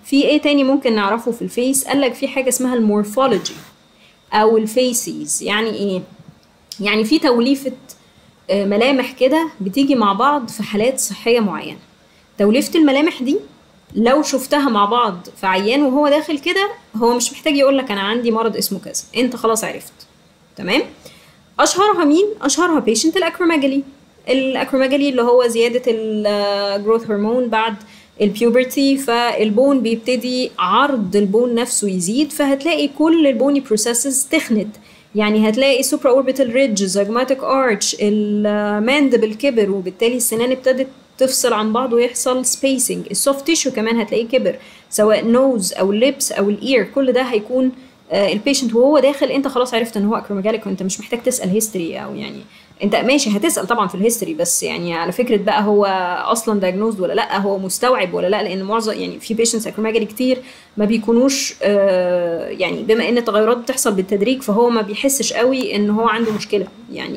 في ايه تاني ممكن نعرفه في الفيس قال لك في حاجه اسمها المورفولوجي او الفيسيز يعني ايه يعني في توليفه آه، ملامح كده بتيجي مع بعض في حالات صحيه معينه توليفه الملامح دي لو شفتها مع بعض في عيان وهو داخل كده هو مش محتاج يقول لك انا عندي مرض اسمه كذا انت خلاص عرفت تمام اشهرها مين اشهرها بيشنت الاكروميجالي الاكروميجالي اللي هو زياده الجروث هرمون بعد البيوبرتي فالبون بيبتدي عرض البون نفسه يزيد فهتلاقي كل البوني بروسيسز تخنت يعني هتلاقي سوبرا اوربيتال ريدج زاجماتيك ارش الماندبل كبر وبالتالي السنان ابتدت تفصل عن بعض ويحصل سبيسنج السوفت تيشو كمان هتلاقيه كبر سواء نوز او الليبس او الاير كل ده هيكون البيشنت وهو داخل انت خلاص عرفت ان هو اكروميجاليك وانت مش محتاج تسال هيستوري او يعني انت ماشي هتسال طبعا في الهيستوري بس يعني على فكره بقى هو اصلا دايجنوزد ولا لا هو مستوعب ولا لا لان معظم يعني في بيشنتس اكروميجالي كتير ما بيكونوش آه يعني بما ان التغيرات بتحصل بالتدريج فهو ما بيحسش قوي ان هو عنده مشكله يعني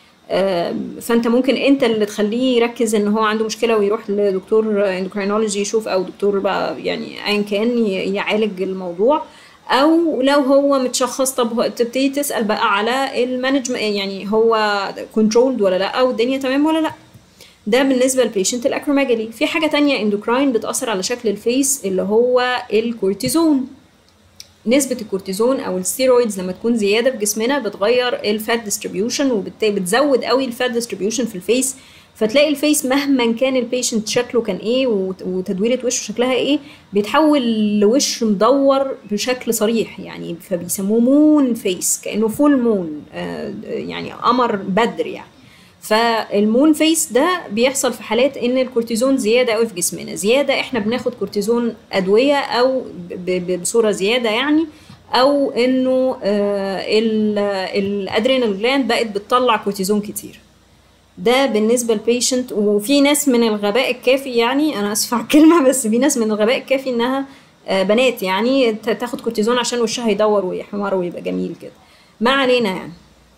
آه فانت ممكن انت اللي تخليه يركز ان هو عنده مشكله ويروح لدكتور اندوكرينولوجي يشوف او دكتور بقى يعني ايا كان يعالج الموضوع او لو هو متشخص طب هو تبتدي تسال بقى على المانجمنت يعني هو كنترولد ولا لا او الدنيا تمام ولا لا ده بالنسبه للبيشنت الاكروميجالي في حاجه تانية اندوكراين بتاثر على شكل الفيس اللي هو الكورتيزون نسبة الكورتيزون أو الستيرويدز لما تكون زيادة في جسمنا بتغير الفات ديستريبيوشن وبالتالي بتزود قوي الفات ديستريبيوشن في الفيس فتلاقي الفيس مهما كان البيشنت شكله كان ايه وتدويره وشه شكلها ايه بيتحول لوش مدور بشكل صريح يعني فبيسموه مون فيس كانه فول مون آه يعني قمر بدر يعني فالمون فيس ده بيحصل في حالات ان الكورتيزون زياده قوي في جسمنا زياده احنا بناخد كورتيزون ادويه او بصوره زياده يعني او انه آه الادرينال جلاند بقت بتطلع كورتيزون كتير ده بالنسبه للبيشنت وفي ناس من الغباء الكافي يعني انا اسفه على الكلمه بس في ناس من الغباء الكافي انها بنات يعني تاخد كورتيزون عشان وشها يدور ويحمر ويبقى جميل كده ما علينا يعني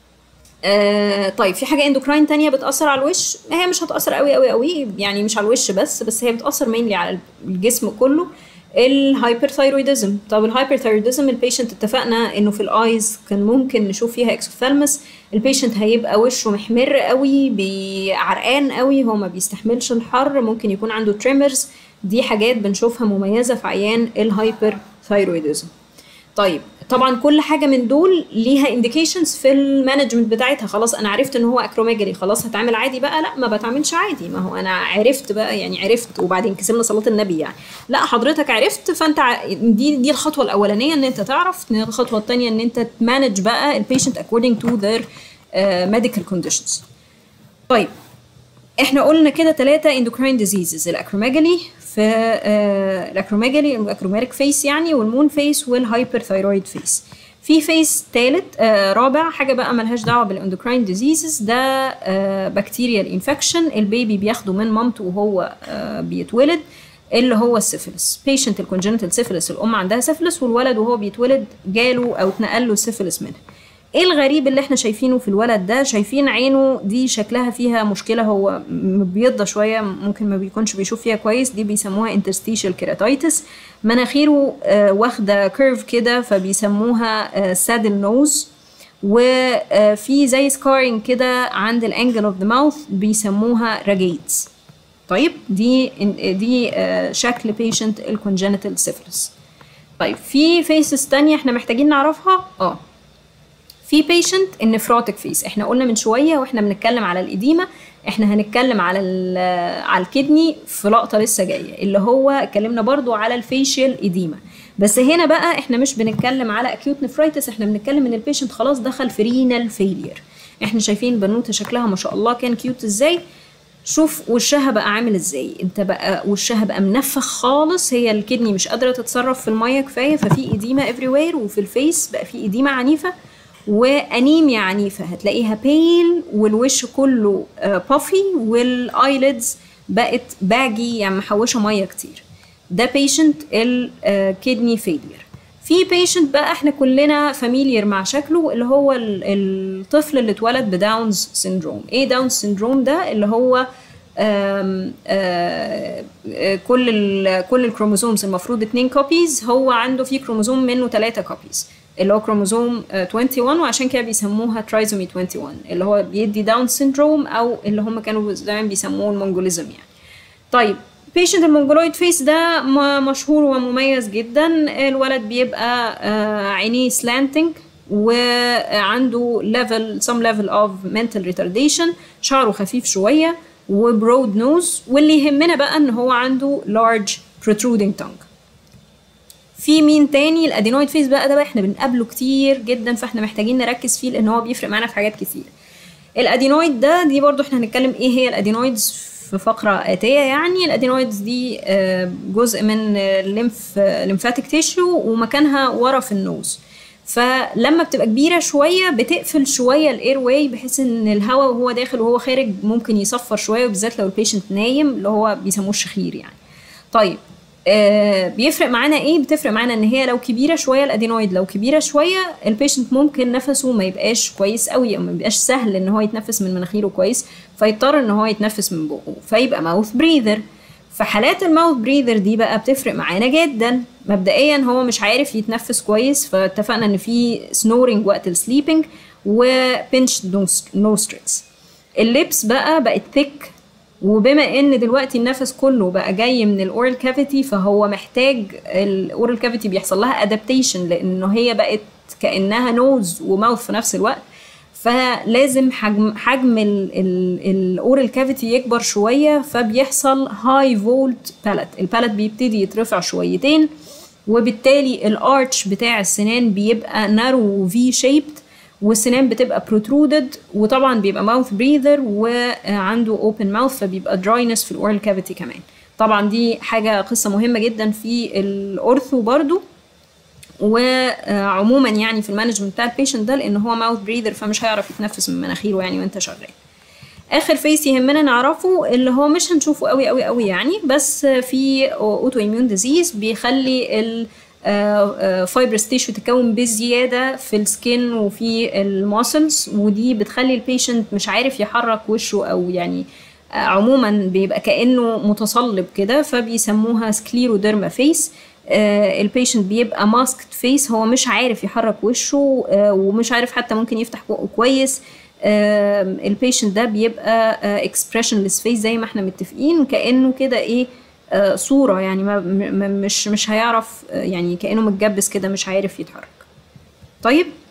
آه طيب في حاجه اندوكراين تانية بتاثر على الوش هي مش هتاثر قوي قوي قوي يعني مش على الوش بس بس هي بتاثر مينلي على الجسم كله الهايبرثايرويدزم طب الهايبرثايرويدزم البيشنت اتفقنا انه في الايز كان ممكن نشوف فيها اكسوثالمس البيشنت هيبقى وشه محمر قوي عرقان قوي هو ما بيستحملش الحر ممكن يكون عنده تريمرز دي حاجات بنشوفها مميزه في عيان الهايبرثايرويدزم طيب طبعا كل حاجه من دول ليها انديكيشنز في المانجمنت بتاعتها خلاص انا عرفت ان هو اكروميجالي خلاص هتعمل عادي بقى لا ما بتعملش عادي ما هو انا عرفت بقى يعني عرفت وبعدين كسبنا صلاه النبي يعني لا حضرتك عرفت فانت دي دي الخطوه الاولانيه ان انت تعرف الخطوه الثانيه ان انت تمانج بقى البيشنت according to their uh, medical conditions طيب احنا قلنا كده ثلاثه اندوكراين ديزيزز الاكروميجالي في آه الاكروميجالي الاكروميريك فيس يعني والمون فيس والهايبرثايرويد فيس في فيس ثالث آه رابع حاجه بقى ملهاش دعوه بالاندوكراين ديزيزز ده آه بكتيريال انفكشن البيبي بياخده من مامته وهو آه بيتولد اللي هو السيفلس بيشنت الكونجنتال سيفلس الام عندها سيفلس والولد وهو بيتولد جاله او اتنقل له السيفلس منها ايه الغريب اللي احنا شايفينه في الولد ده شايفين عينه دي شكلها فيها مشكله هو مبيضه شويه ممكن ما بيكونش بيشوف فيها كويس دي بيسموها انترستيشال كيراتايتس مناخيره آه واخده كيرف كده فبيسموها آه سادل نوز وفي زي سكارينج كده عند الانجل اوف ذا ماوث بيسموها راجيتس طيب دي دي آه شكل بيشنت الكونجنتال سيفلس طيب في فيسز تانية احنا محتاجين نعرفها اه في بيشنت النفروتك فيس احنا قلنا من شويه واحنا بنتكلم على الاديمه احنا هنتكلم على على الكدني في لقطه لسه جايه اللي هو اتكلمنا برضو على الفيشيال اديمه بس هنا بقى احنا مش بنتكلم على اكيوت نفرايتس احنا بنتكلم ان البيشنت خلاص دخل في رينال فيلير احنا شايفين البنوته شكلها ما شاء الله كان كيوت ازاي شوف وشها بقى عامل ازاي انت بقى وشها بقى منفخ خالص هي الكدني مش قادره تتصرف في الميه كفايه ففي اديمه افري وير وفي الفيس بقى في اديمه عنيفه وانيميا عنيفه هتلاقيها بيل والوش كله بافي والايليدز بقت باجي يعني محوشه ميه كتير ده بيشنت الكدني فيلير في بيشنت بقى احنا كلنا فاميليير مع شكله اللي هو الطفل اللي اتولد بداونز سيندروم ايه داونز سيندروم ده اللي هو آم، آه، آه، كل ال كل الكروموزومز المفروض اتنين كوبيز هو عنده في كروموزوم منه ثلاثة كوبيز اللي هو كروموزوم آه، 21 وعشان كده بيسموها ترايزومي 21 اللي هو بيدي داون سيندروم او اللي هم كانوا زمان بيسموه المونجوليزم يعني طيب بيشنت المونجولويد فيس ده م- مشهور ومميز جدا الولد بيبقى آه، عينيه سلانتنج وعنده level some level of mental retardation شعره خفيف شوية وبرود نوز واللي يهمنا بقى ان هو عنده large protruding tongue في مين تاني الادينويد فيس بقى ده بقى احنا بنقابله كتير جدا فاحنا محتاجين نركز فيه لان هو بيفرق معانا في حاجات كتير الادينويد ده دي برضو احنا هنتكلم ايه هي الادينويدز في فقرة آتية يعني الادينويدز دي آه، جزء من الليمف ليمفاتيك تيشو ومكانها ورا في النوز فلما بتبقى كبيرة شوية بتقفل شوية الاير واي بحيث ان الهواء وهو داخل وهو خارج ممكن يصفر شوية وبالذات لو البيشنت نايم اللي هو بيسموه الشخير يعني طيب آه بيفرق معانا ايه بتفرق معانا ان هي لو كبيره شويه الادينويد لو كبيره شويه البيشنت ممكن نفسه ما يبقاش كويس قوي او ما يبقاش سهل ان هو يتنفس من مناخيره كويس فيضطر ان هو يتنفس من بقه فيبقى ماوث بريذر في حالات الماوث بريذر دي بقى بتفرق معانا جدا مبدئيا هو مش عارف يتنفس كويس فاتفقنا ان في سنورنج وقت السليبنج وبنش نوستريلز اللبس بقى بقت ثيك وبما ان دلوقتي النفس كله بقى جاي من الاورال كافيتي فهو محتاج الاورال كافيتي بيحصل لها ادابتيشن لانه هي بقت كانها نوز وماوث في نفس الوقت فلازم حجم حجم الاورال كافيتي يكبر شويه فبيحصل هاي فولت بالات البالات بيبتدي يترفع شويتين وبالتالي الارتش بتاع السنان بيبقى نارو في شيبد والسنان بتبقى protruded وطبعا بيبقى ماوث بريذر وعنده اوبن ماوث فبيبقى دراينس في الاورال كافيتي كمان طبعا دي حاجه قصه مهمه جدا في الاورثو برضو وعموما يعني في المانجمنت بتاع البيشنت ده لان هو ماوث بريذر فمش هيعرف يتنفس من مناخيره يعني وانت شغال اخر فيس يهمنا نعرفه اللي هو مش هنشوفه قوي قوي قوي يعني بس في اوتو اميون ديزيز بيخلي ال فايبرس تيشو تتكون بزياده في السكين وفي الماسلز ودي بتخلي البيشنت مش عارف يحرك وشه او يعني آه، عموما بيبقى كانه متصلب كده فبيسموها سكليروديرما فيس البيشنت بيبقى ماسكت فيس هو مش عارف يحرك وشه آه، ومش عارف حتى ممكن يفتح بقه كويس البيشنت ده بيبقى اكسبريشنلess فيس زي ما احنا متفقين كانه كده ايه آه، صورة يعني ما م- م- مش مش هيعرف آه، يعني كأنه متجبس كده مش عارف يتحرك طيب